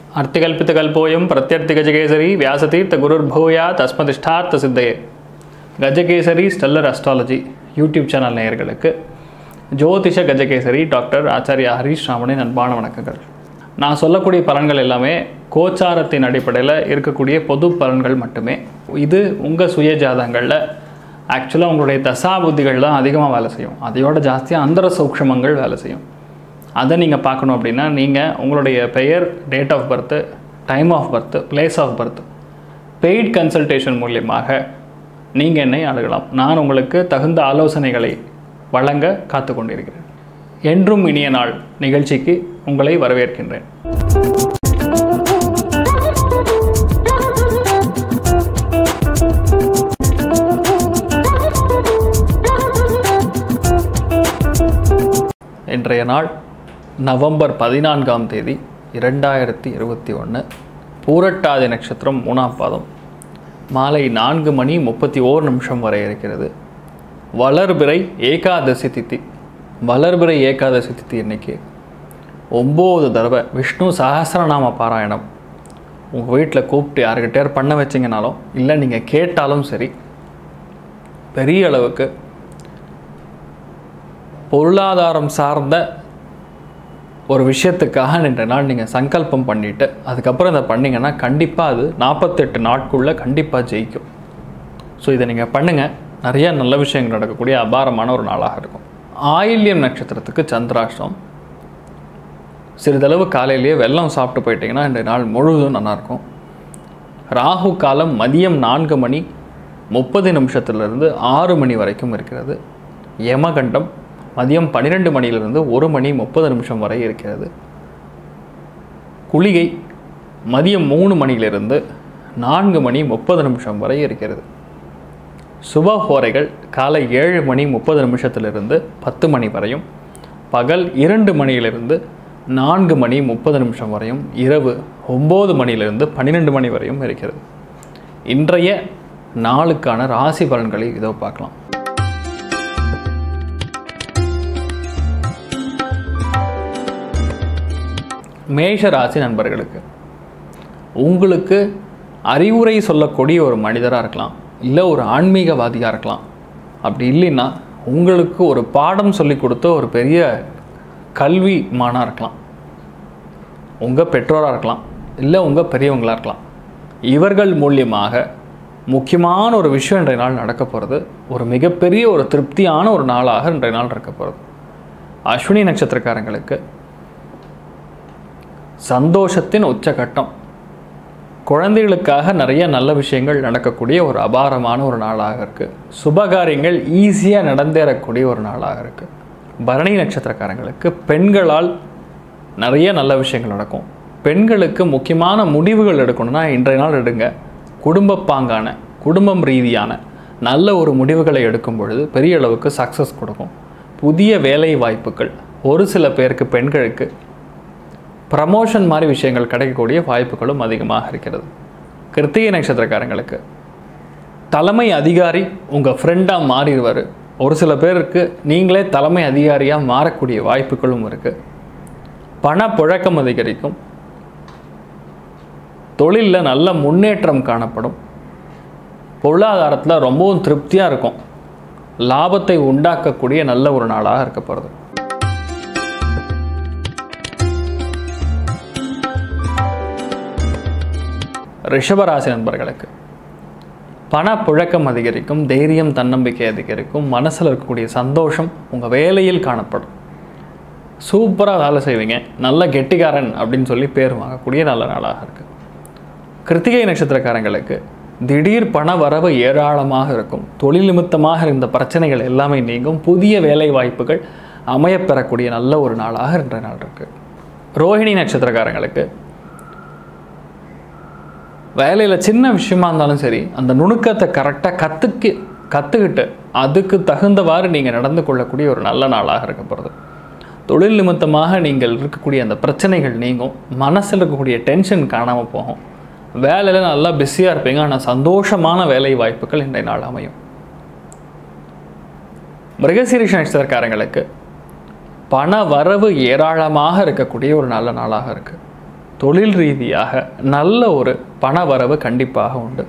அர்த்திகல்பிதகல்போயம் பிரத்யர்த்திகஜகேசரி வியாசதீர்த்த குருர்பூயா தஸ்மதிஷ்டார்த்த சித்தையே கஜகேசரி ஸ்டெல்லர் அஸ்ட்ராலஜி யூடியூப் சேனல் நேயர்களுக்கு ஜோதிஷ கஜகேசரி டாக்டர் ஆச்சாரியா ஹரீஷ் ராமனின் அன்பான வணக்கங்கள் நான் சொல்லக்கூடிய பலன்கள் எல்லாமே கோச்சாரத்தின் அடிப்படையில் இருக்கக்கூடிய பொது பலன்கள் மட்டுமே இது உங்கள் சுய ஜாதகங்களில் ஆக்சுவலாக உங்களுடைய தசா புத்திகள் தான் அதிகமாக வேலை செய்யும் அதையோட ஜாஸ்தியாக அந்தர சூக்ஷமங்கள் வேலை செய்யும் அதை நீங்கள் பார்க்கணும் அப்படின்னா நீங்கள் உங்களுடைய பெயர் date of birth time of birth place of birth paid consultation மூலியமாக நீங்கள் என்னை அணுகலாம் நான் உங்களுக்கு தகுந்த ஆலோசனைகளை வழங்க காத்து கொண்டிருக்கிறேன் என்றும் இனிய நாள் நிகழ்ச்சிக்கு உங்களை வரவேற்கின்றேன் இன்றைய நாள் நவம்பர் பதினான்காம் தேதி இரண்டாயிரத்தி இருபத்தி ஒன்று பூரட்டாதி நட்சத்திரம் மூணாம் பாதம் மாலை நான்கு மணி முப்பத்தி ஓர் நிமிஷம் வரை இருக்கிறது வளர்பிறை ஏகாதசி திதி வளர்பிறை ஏகாதசி திதி இன்னைக்கு ஒம்பது தடவை விஷ்ணு சஹஸ்ரநாம பாராயணம் உங்கள் வீட்டில் கூப்பிட்டு யாருக்கிட்டே பண்ண வச்சிங்கனாலும் இல்லை நீங்கள் கேட்டாலும் சரி பெரிய அளவுக்கு பொருளாதாரம் சார்ந்த ஒரு விஷயத்துக்காக இன்றைய நாள் நீங்கள் சங்கல்பம் பண்ணிவிட்டு அதுக்கப்புறம் இதை பண்ணிங்கன்னா கண்டிப்பாக அது நாற்பத்தெட்டு நாட்குள்ளே கண்டிப்பாக ஜெயிக்கும் ஸோ இதை நீங்கள் பண்ணுங்கள் நிறைய நல்ல விஷயங்கள் நடக்கக்கூடிய அபாரமான ஒரு நாளாக இருக்கும் ஆயில்யம் நட்சத்திரத்துக்கு சந்திராஷ்டம் சிறிதளவு காலையிலேயே வெல்லம் சாப்பிட்டு போயிட்டீங்கன்னா இன்றைய நாள் முழுவதும் நல்லாயிருக்கும் ராகு காலம் மதியம் நான்கு மணி முப்பது நிமிஷத்துலேருந்து ஆறு மணி வரைக்கும் இருக்கிறது யமகண்டம் மதியம் பன்னிரெண்டு மணியிலிருந்து ஒரு மணி முப்பது நிமிஷம் வரை இருக்கிறது குளிகை மதியம் மூணு மணியிலிருந்து நான்கு மணி முப்பது நிமிஷம் வரை இருக்கிறது சுப ஹோரைகள் காலை ஏழு மணி முப்பது நிமிஷத்திலிருந்து பத்து மணி வரையும் பகல் இரண்டு மணியிலிருந்து நான்கு மணி முப்பது நிமிஷம் வரையும் இரவு ஒம்பது மணியிலிருந்து பன்னிரெண்டு மணி வரையும் இருக்கிறது இன்றைய நாளுக்கான ராசி பலன்களை இதோ பார்க்கலாம் மேஷ ராசி நண்பர்களுக்கு உங்களுக்கு அறிவுரை சொல்லக்கூடிய ஒரு மனிதராக இருக்கலாம் இல்லை ஒரு ஆன்மீகவாதியாக இருக்கலாம் அப்படி இல்லைன்னா உங்களுக்கு ஒரு பாடம் சொல்லி கொடுத்த ஒரு பெரிய கல்வி மானாக இருக்கலாம் உங்கள் பெற்றோராக இருக்கலாம் இல்லை உங்கள் பெரியவங்களாக இருக்கலாம் இவர்கள் மூலியமாக முக்கியமான ஒரு விஷயம் இன்றைய நாள் நடக்க போகிறது ஒரு மிகப்பெரிய ஒரு திருப்தியான ஒரு நாளாக இன்றைய நாள் இருக்க போகிறது அஸ்வினி நட்சத்திரக்காரங்களுக்கு சந்தோஷத்தின் உச்சகட்டம் குழந்தைகளுக்காக நிறைய நல்ல விஷயங்கள் நடக்கக்கூடிய ஒரு அபாரமான ஒரு நாளாக இருக்குது சுபகாரியங்கள் ஈஸியாக நடந்தேறக்கூடிய ஒரு நாளாக இருக்குது பரணி நட்சத்திரக்காரங்களுக்கு பெண்களால் நிறைய நல்ல விஷயங்கள் நடக்கும் பெண்களுக்கு முக்கியமான முடிவுகள் எடுக்கணும்னா இன்றைய நாள் எடுங்க குடும்ப பாங்கான குடும்பம் ரீதியான நல்ல ஒரு முடிவுகளை எடுக்கும் பொழுது பெரிய அளவுக்கு சக்ஸஸ் கொடுக்கும் புதிய வேலை வாய்ப்புகள் ஒரு சில பேருக்கு பெண்களுக்கு ப்ரமோஷன் மாதிரி விஷயங்கள் கிடைக்கக்கூடிய வாய்ப்புகளும் அதிகமாக இருக்கிறது கிருத்திகை நட்சத்திரக்காரங்களுக்கு தலைமை அதிகாரி உங்கள் ஃப்ரெண்டாக மாறிடுவார் ஒரு சில பேருக்கு நீங்களே தலைமை அதிகாரியாக மாறக்கூடிய வாய்ப்புகளும் இருக்குது பணப்புழக்கம் அதிகரிக்கும் தொழிலில் நல்ல முன்னேற்றம் காணப்படும் பொருளாதாரத்தில் ரொம்பவும் திருப்தியாக இருக்கும் லாபத்தை உண்டாக்கக்கூடிய நல்ல ஒரு நாளாக இருக்க போகிறது ரிஷபராசி நண்பர்களுக்கு பணப்புழக்கம் அதிகரிக்கும் தைரியம் தன்னம்பிக்கை அதிகரிக்கும் மனசில் இருக்கக்கூடிய சந்தோஷம் உங்கள் வேலையில் காணப்படும் சூப்பராக வேலை செய்வீங்க நல்ல கெட்டிக்காரன் அப்படின்னு சொல்லி பேர் வாங்கக்கூடிய நல்ல நாளாக இருக்குது கிருத்திகை நட்சத்திரக்காரங்களுக்கு திடீர் பண வரவு ஏராளமாக இருக்கும் தொழில் நிமித்தமாக இருந்த பிரச்சனைகள் எல்லாமே நீங்கும் புதிய வேலை வாய்ப்புகள் அமையப்பெறக்கூடிய நல்ல ஒரு நாளாக இன்றைய நாள் இருக்குது ரோஹிணி நட்சத்திரக்காரங்களுக்கு வேலையில் சின்ன விஷயமா இருந்தாலும் சரி அந்த நுணுக்கத்தை கரெக்டாக கற்றுக்கு கற்றுக்கிட்டு அதுக்கு தகுந்தவாறு நீங்கள் நடந்து கொள்ளக்கூடிய ஒரு நல்ல நாளாக இருக்க போகிறது தொழில் நிமித்தமாக நீங்கள் இருக்கக்கூடிய அந்த பிரச்சனைகள் நீங்கும் மனசில் இருக்கக்கூடிய டென்ஷன் காணாமல் போகும் வேலையில் நல்லா பிஸியாக இருப்பீங்க ஆனால் சந்தோஷமான வேலை வாய்ப்புகள் இன்றைய நாள் அமையும் மிருகசீரிஷ நட்சத்திரக்காரங்களுக்கு பண வரவு ஏராளமாக இருக்கக்கூடிய ஒரு நல்ல நாளாக இருக்குது தொழில் ரீதியாக நல்ல ஒரு பண வரவு கண்டிப்பாக உண்டு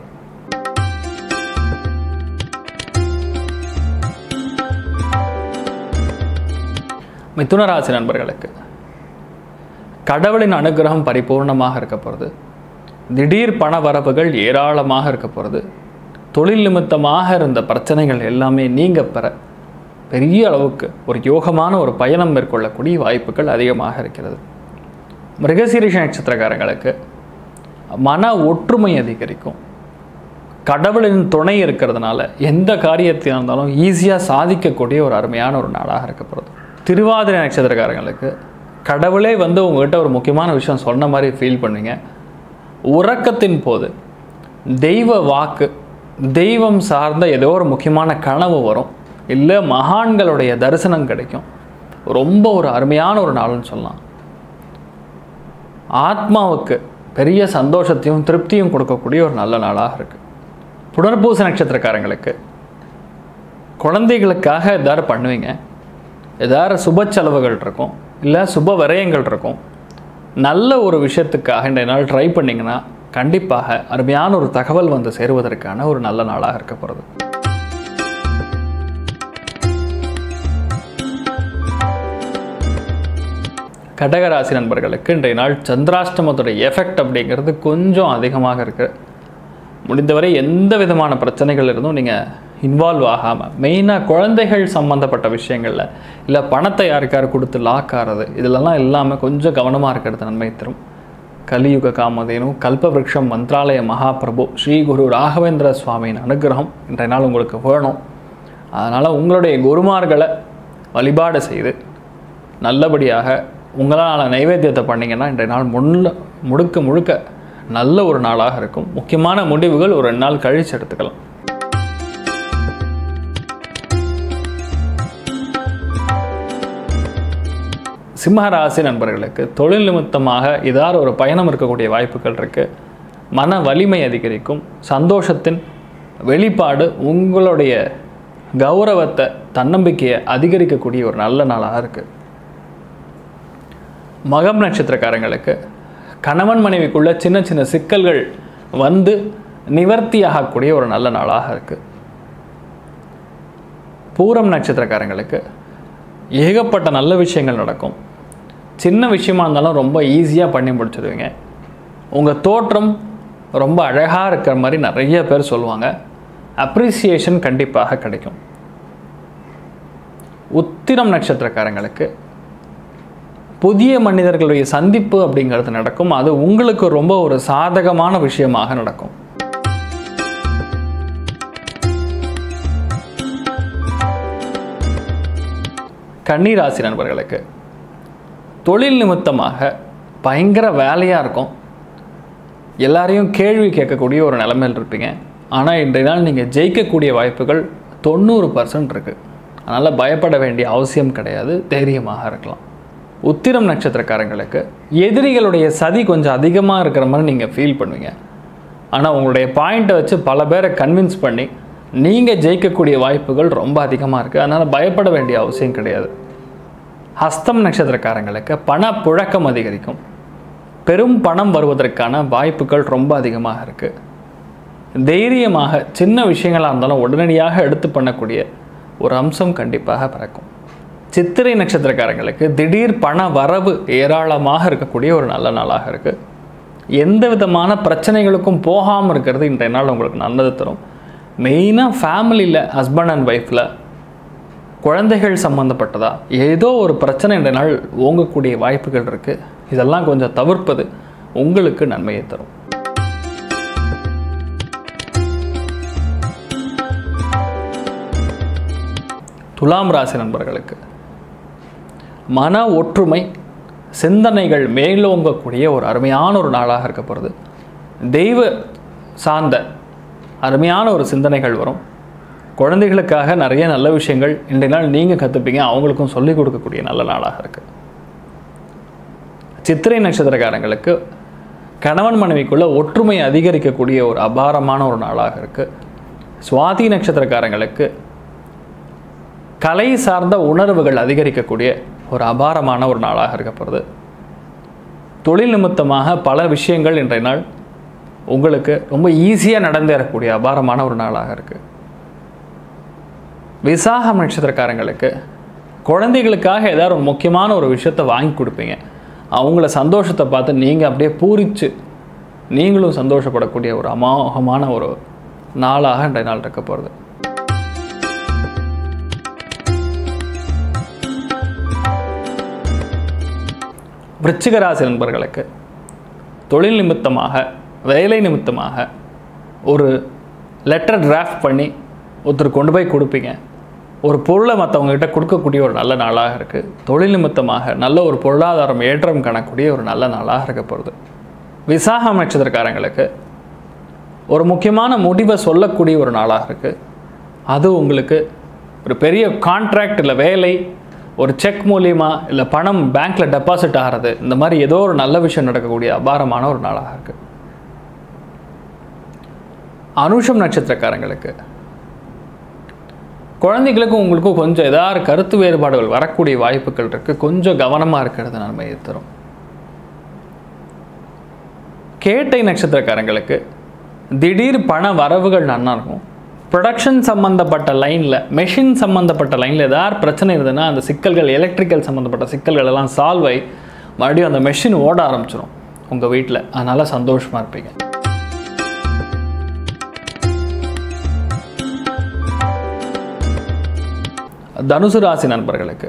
மிதுன ராசி நண்பர்களுக்கு கடவுளின் அனுகிரகம் பரிபூர்ணமாக இருக்க போகிறது திடீர் பண வரவுகள் ஏராளமாக இருக்க போகிறது தொழில் நிமித்தமாக இருந்த பிரச்சனைகள் எல்லாமே நீங்க பெற பெரிய அளவுக்கு ஒரு யோகமான ஒரு பயணம் மேற்கொள்ளக்கூடிய வாய்ப்புகள் அதிகமாக இருக்கிறது மிருகசீரிஷ நட்சத்திரக்காரங்களுக்கு மன ஒற்றுமை அதிகரிக்கும் கடவுளின் துணை இருக்கிறதுனால எந்த காரியத்தையாக இருந்தாலும் ஈஸியாக சாதிக்கக்கூடிய ஒரு அருமையான ஒரு நாளாக இருக்கப்படுது திருவாதிரை நட்சத்திரக்காரங்களுக்கு கடவுளே வந்து உங்ககிட்ட ஒரு முக்கியமான விஷயம் சொன்ன மாதிரி ஃபீல் பண்ணுவீங்க உறக்கத்தின் போது தெய்வ வாக்கு தெய்வம் சார்ந்த ஏதோ ஒரு முக்கியமான கனவு வரும் இல்லை மகான்களுடைய தரிசனம் கிடைக்கும் ரொம்ப ஒரு அருமையான ஒரு நாள்னு சொல்லலாம் ஆத்மாவுக்கு பெரிய சந்தோஷத்தையும் திருப்தியும் கொடுக்கக்கூடிய ஒரு நல்ல நாளாக இருக்குது புனர்பூச நட்சத்திரக்காரங்களுக்கு குழந்தைகளுக்காக எதாவது பண்ணுவீங்க ஏதாவது சுப செலவுகள் இருக்கும் இல்லை சுப விரயங்கள் இருக்கும் நல்ல ஒரு விஷயத்துக்காக இந்த நாள் ட்ரை பண்ணிங்கன்னா கண்டிப்பாக அருமையான ஒரு தகவல் வந்து சேருவதற்கான ஒரு நல்ல நாளாக இருக்க போகிறது கடகராசி நண்பர்களுக்கு இன்றைய நாள் சந்திராஷ்டமத்துடைய எஃபெக்ட் அப்படிங்கிறது கொஞ்சம் அதிகமாக இருக்குது முடிந்தவரை எந்த விதமான பிரச்சனைகள் இருந்தும் நீங்கள் இன்வால்வ் ஆகாமல் மெயினாக குழந்தைகள் சம்மந்தப்பட்ட விஷயங்களில் இல்லை பணத்தை யாருக்காரு கொடுத்து லாக் ஆகிறது இதிலெல்லாம் இல்லாமல் கொஞ்சம் கவனமாக இருக்கிறது நன்மை தரும் கலியுக காமதேனு கல்பவருஷம் மந்த்ராலய மகாபிரபு ஸ்ரீ குரு ராகவேந்திர சுவாமியின் அனுகிரகம் இன்றைய நாள் உங்களுக்கு வேணும் அதனால் உங்களுடைய குருமார்களை வழிபாடு செய்து நல்லபடியாக உங்களால் நைவேத்தியத்தை பண்ணிங்கன்னா இன்றைய நாள் முள்ள முழுக்க முழுக்க நல்ல ஒரு நாளாக இருக்கும் முக்கியமான முடிவுகள் ஒரு ரெண்டு நாள் கழித்து எடுத்துக்கலாம் சிம்மராசி நண்பர்களுக்கு தொழில் நிமித்தமாக ஏதாவது ஒரு பயணம் இருக்கக்கூடிய வாய்ப்புகள் இருக்குது மன வலிமை அதிகரிக்கும் சந்தோஷத்தின் வெளிப்பாடு உங்களுடைய கௌரவத்தை தன்னம்பிக்கையை அதிகரிக்கக்கூடிய ஒரு நல்ல நாளாக இருக்குது மகம் நட்சத்திரக்காரங்களுக்கு கணவன் மனைவிக்குள்ள சின்ன சின்ன சிக்கல்கள் வந்து நிவர்த்தியாகக்கூடிய ஒரு நல்ல நாளாக இருக்குது பூரம் நட்சத்திரக்காரங்களுக்கு ஏகப்பட்ட நல்ல விஷயங்கள் நடக்கும் சின்ன விஷயமா இருந்தாலும் ரொம்ப ஈஸியாக பண்ணி முடிச்சிடுவீங்க உங்கள் தோற்றம் ரொம்ப அழகாக இருக்கிற மாதிரி நிறைய பேர் சொல்லுவாங்க அப்ரிசியேஷன் கண்டிப்பாக கிடைக்கும் உத்திரம் நட்சத்திரக்காரங்களுக்கு புதிய மனிதர்களுடைய சந்திப்பு அப்படிங்கிறது நடக்கும் அது உங்களுக்கு ரொம்ப ஒரு சாதகமான விஷயமாக நடக்கும் கன்னிராசி நண்பர்களுக்கு தொழில் நிமித்தமாக பயங்கர வேலையாக இருக்கும் எல்லாரையும் கேள்வி கேட்கக்கூடிய ஒரு நிலைமையில் இருப்பீங்க ஆனால் இன்றைய நாள் நீங்கள் ஜெயிக்கக்கூடிய வாய்ப்புகள் தொண்ணூறு பர்சன்ட் இருக்குது அதனால் பயப்பட வேண்டிய அவசியம் கிடையாது தைரியமாக இருக்கலாம் உத்திரம் நட்சத்திரக்காரங்களுக்கு எதிரிகளுடைய சதி கொஞ்சம் அதிகமாக இருக்கிற மாதிரி நீங்கள் ஃபீல் பண்ணுவீங்க ஆனால் உங்களுடைய பாயிண்ட்டை வச்சு பல பேரை கன்வின்ஸ் பண்ணி நீங்கள் ஜெயிக்கக்கூடிய வாய்ப்புகள் ரொம்ப அதிகமாக இருக்குது அதனால் பயப்பட வேண்டிய அவசியம் கிடையாது ஹஸ்தம் நட்சத்திரக்காரங்களுக்கு பண புழக்கம் அதிகரிக்கும் பெரும் பணம் வருவதற்கான வாய்ப்புகள் ரொம்ப அதிகமாக இருக்குது தைரியமாக சின்ன விஷயங்களாக இருந்தாலும் உடனடியாக எடுத்து பண்ணக்கூடிய ஒரு அம்சம் கண்டிப்பாக பிறக்கும் சித்திரை நட்சத்திரக்காரங்களுக்கு திடீர் பண வரவு ஏராளமாக இருக்கக்கூடிய ஒரு நல்ல நாளாக இருக்குது எந்த விதமான பிரச்சனைகளுக்கும் போகாமல் இருக்கிறது இன்றைய நாள் உங்களுக்கு நல்லது தரும் மெயினாக ஃபேமிலியில் ஹஸ்பண்ட் அண்ட் ஒய்ஃபில் குழந்தைகள் சம்மந்தப்பட்டதா ஏதோ ஒரு பிரச்சனை இன்றைய நாள் ஓங்கக்கூடிய வாய்ப்புகள் இருக்குது இதெல்லாம் கொஞ்சம் தவிர்ப்பது உங்களுக்கு நன்மையை தரும் துலாம் ராசி நண்பர்களுக்கு மன ஒற்றுமை சிந்தனைகள் மேலோங்கக்கூடிய ஒரு அருமையான ஒரு நாளாக இருக்க போகிறது தெய்வ சார்ந்த அருமையான ஒரு சிந்தனைகள் வரும் குழந்தைகளுக்காக நிறைய நல்ல விஷயங்கள் இன்றைய நாள் நீங்கள் கற்றுப்பீங்க அவங்களுக்கும் சொல்லிக் கொடுக்கக்கூடிய நல்ல நாளாக இருக்குது சித்திரை நட்சத்திரக்காரங்களுக்கு கணவன் மனைவிக்குள்ள ஒற்றுமை அதிகரிக்கக்கூடிய ஒரு அபாரமான ஒரு நாளாக இருக்குது சுவாதி நட்சத்திரக்காரங்களுக்கு கலை சார்ந்த உணர்வுகள் அதிகரிக்கக்கூடிய ஒரு அபாரமான ஒரு நாளாக இருக்க போகிறது தொழில் நிமித்தமாக பல விஷயங்கள் இன்றைய நாள் உங்களுக்கு ரொம்ப ஈஸியாக நடந்தேறக்கூடிய அபாரமான ஒரு நாளாக இருக்குது விசாகம் நட்சத்திரக்காரங்களுக்கு குழந்தைகளுக்காக ஏதாவது ஒரு முக்கியமான ஒரு விஷயத்தை வாங்கி கொடுப்பீங்க அவங்கள சந்தோஷத்தை பார்த்து நீங்கள் அப்படியே பூரித்து நீங்களும் சந்தோஷப்படக்கூடிய ஒரு அமோகமான ஒரு நாளாக இன்றைய நாள் இருக்க போகிறது விருச்சிக ராசி நண்பர்களுக்கு தொழில் நிமித்தமாக வேலை நிமித்தமாக ஒரு லெட்டர் டிராஃப்ட் பண்ணி ஒருத்தர் கொண்டு போய் கொடுப்பீங்க ஒரு பொருளை மற்றவங்ககிட்ட கொடுக்கக்கூடிய ஒரு நல்ல நாளாக இருக்குது தொழில் நிமித்தமாக நல்ல ஒரு பொருளாதாரம் ஏற்றம் காணக்கூடிய ஒரு நல்ல நாளாக இருக்க போகிறது விசாகம் நட்சத்திரக்காரங்களுக்கு ஒரு முக்கியமான முடிவை சொல்லக்கூடிய ஒரு நாளாக இருக்குது அது உங்களுக்கு ஒரு பெரிய கான்ட்ராக்ட் இல்லை வேலை ஒரு செக் மூலியமா இல்லை பணம் பேங்க்கில் டெபாசிட் ஆகிறது இந்த மாதிரி ஏதோ ஒரு நல்ல விஷயம் நடக்கக்கூடிய அபாரமான ஒரு நாளாக இருக்குது அனுஷம் நட்சத்திரக்காரங்களுக்கு குழந்தைகளுக்கும் உங்களுக்கும் கொஞ்சம் ஏதாவது கருத்து வேறுபாடுகள் வரக்கூடிய வாய்ப்புகள் இருக்குது கொஞ்சம் கவனமாக இருக்கிறது நன்மையை தரும் கேட்டை நட்சத்திரக்காரங்களுக்கு திடீர் பண வரவுகள் நன்னா இருக்கும் ப்ரொடக்ஷன் சம்மந்தப்பட்ட லைனில் மெஷின் சம்மந்தப்பட்ட லைனில் ஏதாவது பிரச்சனை இருந்ததுன்னா அந்த சிக்கல்கள் எலக்ட்ரிக்கல் சம்மந்தப்பட்ட சிக்கல்கள் எல்லாம் சால்வ் ஆகி மறுபடியும் அந்த மெஷின் ஓட ஆரம்பிச்சிடும் உங்கள் வீட்டில் அதனால் சந்தோஷமாக இருப்பீங்க தனுசு ராசி நண்பர்களுக்கு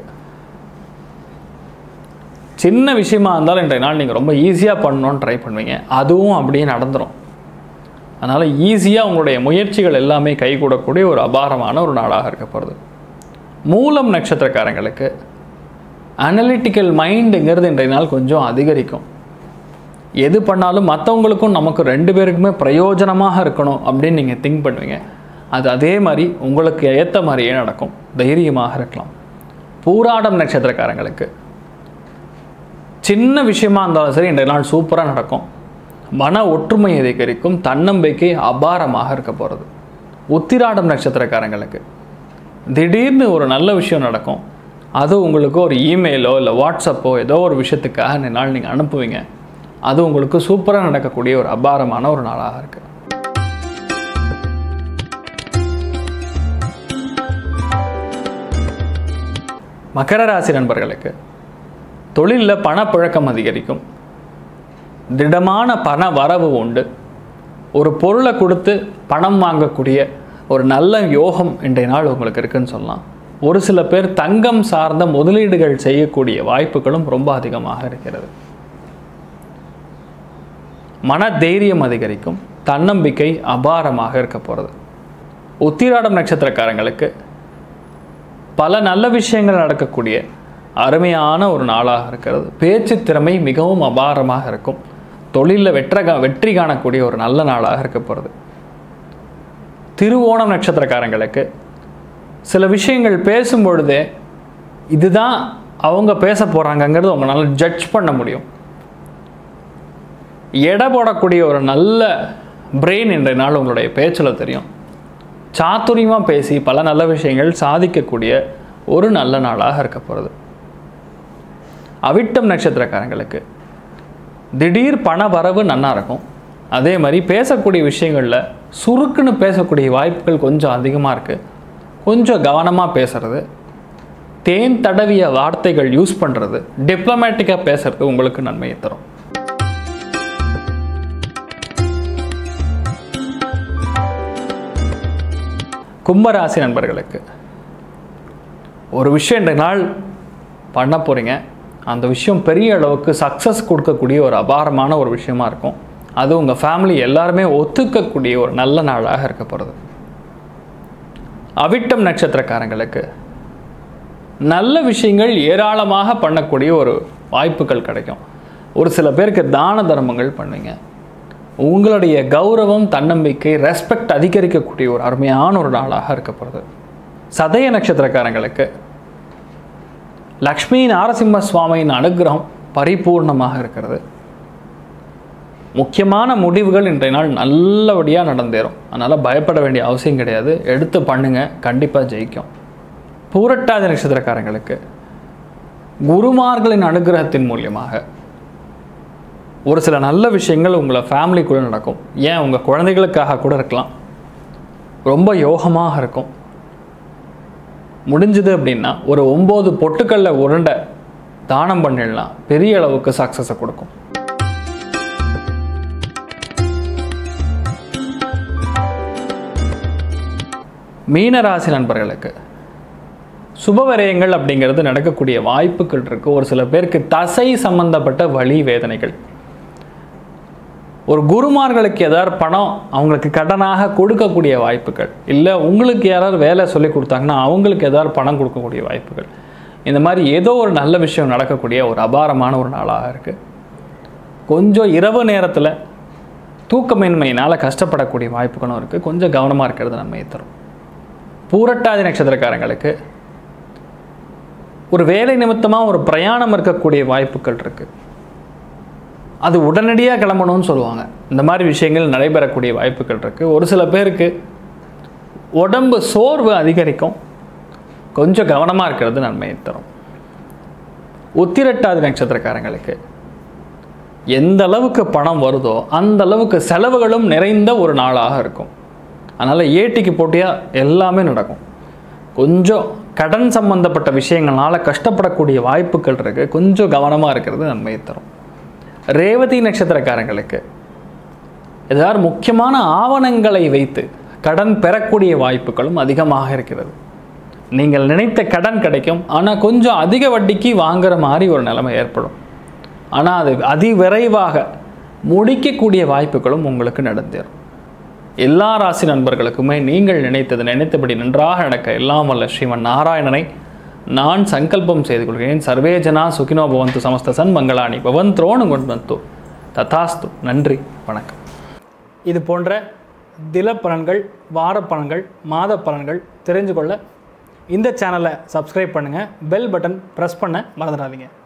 சின்ன விஷயமா இருந்தாலும் இன்றைய நாள் நீங்கள் ரொம்ப ஈஸியாக பண்ணணும்னு ட்ரை பண்ணுவீங்க அதுவும் அப்படியே நடந்துடும் அதனால் ஈஸியாக உங்களுடைய முயற்சிகள் எல்லாமே கைகூடக்கூடிய ஒரு அபாரமான ஒரு நாளாக இருக்க போகிறது மூலம் நட்சத்திரக்காரங்களுக்கு அனலிட்டிக்கல் மைண்டுங்கிறது இன்றைய நாள் கொஞ்சம் அதிகரிக்கும் எது பண்ணாலும் மற்றவங்களுக்கும் நமக்கு ரெண்டு பேருக்குமே பிரயோஜனமாக இருக்கணும் அப்படின்னு நீங்கள் திங்க் பண்ணுவீங்க அது அதே மாதிரி உங்களுக்கு ஏற்ற மாதிரியே நடக்கும் தைரியமாக இருக்கலாம் பூராடம் நட்சத்திரக்காரங்களுக்கு சின்ன விஷயமா இருந்தாலும் சரி இன்றைய நாள் சூப்பராக நடக்கும் மன ஒற்றுமை அதிகரிக்கும் தன்னம்பிக்கை அபாரமாக இருக்க போகிறது உத்திராடம் நட்சத்திரக்காரங்களுக்கு திடீர்னு ஒரு நல்ல விஷயம் நடக்கும் அது உங்களுக்கு ஒரு இமெயிலோ இல்லை வாட்ஸ்அப்போ ஏதோ ஒரு விஷயத்துக்காக இந்த நாள் நீங்கள் அனுப்புவீங்க அது உங்களுக்கு சூப்பராக நடக்கக்கூடிய ஒரு அபாரமான ஒரு நாளாக இருக்குது மகர ராசி நண்பர்களுக்கு தொழிலில் பணப்புழக்கம் அதிகரிக்கும் திடமான பண வரவு உண்டு ஒரு பொருளை கொடுத்து பணம் வாங்கக்கூடிய ஒரு நல்ல யோகம் இன்றைய நாள் உங்களுக்கு இருக்குன்னு சொல்லலாம் ஒரு சில பேர் தங்கம் சார்ந்த முதலீடுகள் செய்யக்கூடிய வாய்ப்புகளும் ரொம்ப அதிகமாக இருக்கிறது மன தைரியம் அதிகரிக்கும் தன்னம்பிக்கை அபாரமாக இருக்க போகிறது உத்திராடம் நட்சத்திரக்காரங்களுக்கு பல நல்ல விஷயங்கள் நடக்கக்கூடிய அருமையான ஒரு நாளாக இருக்கிறது பேச்சு திறமை மிகவும் அபாரமாக இருக்கும் தொழிலில் வெற்ற வெற்றி காணக்கூடிய ஒரு நல்ல நாளாக இருக்க போகிறது திருவோணம் நட்சத்திரக்காரங்களுக்கு சில விஷயங்கள் பேசும் பொழுதே இதுதான் அவங்க பேச போகிறாங்கங்கிறது உங்களால் ஜட்ஜ் பண்ண முடியும் எடை போடக்கூடிய ஒரு நல்ல பிரெயின் இன்றைய நாள் உங்களுடைய பேச்சில் தெரியும் சாத்துரியமாக பேசி பல நல்ல விஷயங்கள் சாதிக்கக்கூடிய ஒரு நல்ல நாளாக இருக்க போகிறது அவிட்டம் நட்சத்திரக்காரங்களுக்கு திடீர் பண வரவு நன்னா இருக்கும் அதே மாதிரி பேசக்கூடிய விஷயங்களில் சுருக்குன்னு பேசக்கூடிய வாய்ப்புகள் கொஞ்சம் அதிகமாக இருக்குது கொஞ்சம் கவனமாக பேசுறது தேன் தடவிய வார்த்தைகள் யூஸ் பண்ணுறது டிப்ளமேட்டிக்காக பேசுறது உங்களுக்கு நன்மையை தரும் கும்பராசி நண்பர்களுக்கு ஒரு விஷயம் இன்றைய நாள் பண்ண போகிறீங்க அந்த விஷயம் பெரிய அளவுக்கு சக்ஸஸ் கொடுக்கக்கூடிய ஒரு அபாரமான ஒரு விஷயமா இருக்கும் அது உங்கள் ஃபேமிலி எல்லாருமே ஒத்துக்கக்கூடிய ஒரு நல்ல நாளாக இருக்க போகிறது அவிட்டம் நட்சத்திரக்காரங்களுக்கு நல்ல விஷயங்கள் ஏராளமாக பண்ணக்கூடிய ஒரு வாய்ப்புகள் கிடைக்கும் ஒரு சில பேருக்கு தான தர்மங்கள் பண்ணுவீங்க உங்களுடைய கௌரவம் தன்னம்பிக்கை ரெஸ்பெக்ட் அதிகரிக்கக்கூடிய ஒரு அருமையான ஒரு நாளாக இருக்கப்படுது சதய நட்சத்திரக்காரங்களுக்கு லக்ஷ்மி நாரசிம்ம சுவாமியின் அனுகிரகம் பரிபூர்ணமாக இருக்கிறது முக்கியமான முடிவுகள் இன்றைய நாள் நல்லபடியாக நடந்தேறும் அதனால் பயப்பட வேண்டிய அவசியம் கிடையாது எடுத்து பண்ணுங்க கண்டிப்பாக ஜெயிக்கும் பூரட்டாதி நட்சத்திரக்காரங்களுக்கு குருமார்களின் அனுகிரகத்தின் மூலியமாக ஒரு சில நல்ல விஷயங்கள் உங்களை ஃபேமிலிக்குள்ளே நடக்கும் ஏன் உங்கள் குழந்தைகளுக்காக கூட இருக்கலாம் ரொம்ப யோகமாக இருக்கும் முடிஞ்சது அப்படின்னா ஒரு ஒம்பது பொட்டுக்கல்ல உருண்டை தானம் பண்ணிடலாம் பெரிய அளவுக்கு சக்ஸஸை கொடுக்கும் மீனராசி நண்பர்களுக்கு சுபவிரயங்கள் அப்படிங்கிறது நடக்கக்கூடிய வாய்ப்புகள் இருக்கு ஒரு சில பேருக்கு தசை சம்பந்தப்பட்ட வலி வேதனைகள் ஒரு குருமார்களுக்கு ஏதாவது பணம் அவங்களுக்கு கடனாக கொடுக்கக்கூடிய வாய்ப்புகள் இல்லை உங்களுக்கு யாராவது வேலை சொல்லி கொடுத்தாங்கன்னா அவங்களுக்கு ஏதாவது பணம் கொடுக்கக்கூடிய வாய்ப்புகள் இந்த மாதிரி ஏதோ ஒரு நல்ல விஷயம் நடக்கக்கூடிய ஒரு அபாரமான ஒரு நாளாக இருக்குது கொஞ்சம் இரவு நேரத்தில் தூக்கமின்மையினால் கஷ்டப்படக்கூடிய வாய்ப்புகளும் இருக்குது கொஞ்சம் கவனமாக இருக்கிறது நன்மையை தரும் பூரட்டாதி நட்சத்திரக்காரங்களுக்கு ஒரு வேலை நிமித்தமாக ஒரு பிரயாணம் இருக்கக்கூடிய வாய்ப்புகள் இருக்குது அது உடனடியாக கிளம்பணும்னு சொல்லுவாங்க இந்த மாதிரி விஷயங்கள் நடைபெறக்கூடிய வாய்ப்புகள் இருக்குது ஒரு சில பேருக்கு உடம்பு சோர்வு அதிகரிக்கும் கொஞ்சம் கவனமாக இருக்கிறது நன்மையை தரும் உத்திரட்டாதி நட்சத்திரக்காரங்களுக்கு எந்த அளவுக்கு பணம் வருதோ அந்த அளவுக்கு செலவுகளும் நிறைந்த ஒரு நாளாக இருக்கும் அதனால் ஏட்டிக்கு போட்டியாக எல்லாமே நடக்கும் கொஞ்சம் கடன் சம்பந்தப்பட்ட விஷயங்களால கஷ்டப்படக்கூடிய வாய்ப்புகள் இருக்குது கொஞ்சம் கவனமாக இருக்கிறது நன்மையை தரும் ரேவதி நட்சத்திரக்காரங்களுக்கு ஏதாவது முக்கியமான ஆவணங்களை வைத்து கடன் பெறக்கூடிய வாய்ப்புகளும் அதிகமாக இருக்கிறது நீங்கள் நினைத்த கடன் கிடைக்கும் ஆனால் கொஞ்சம் அதிக வட்டிக்கு வாங்குற மாதிரி ஒரு நிலைமை ஏற்படும் ஆனால் அது அதிவிரைவாக முடிக்கக்கூடிய வாய்ப்புகளும் உங்களுக்கு நடந்தேறும் எல்லா ராசி நண்பர்களுக்குமே நீங்கள் நினைத்தது நினைத்தபடி நன்றாக நடக்க எல்லாம் வல்ல ஸ்ரீமன் நாராயணனை நான் சங்கல்பம் செய்து கொள்கிறேன் சர்வே ஜனா சுகினோ பவந்து சமஸ்த சன் மங்களாணி பவன் துரோணம் கொண்டு ததாஸ்து நன்றி வணக்கம் இது போன்ற தினப்பலன்கள் வாரப்பலன்கள் மாத பலன்கள் தெரிஞ்சு கொள்ள இந்த சேனலை சப்ஸ்கிரைப் பண்ணுங்கள் பெல் பட்டன் ப்ரெஸ் பண்ண மறந்துடாதீங்க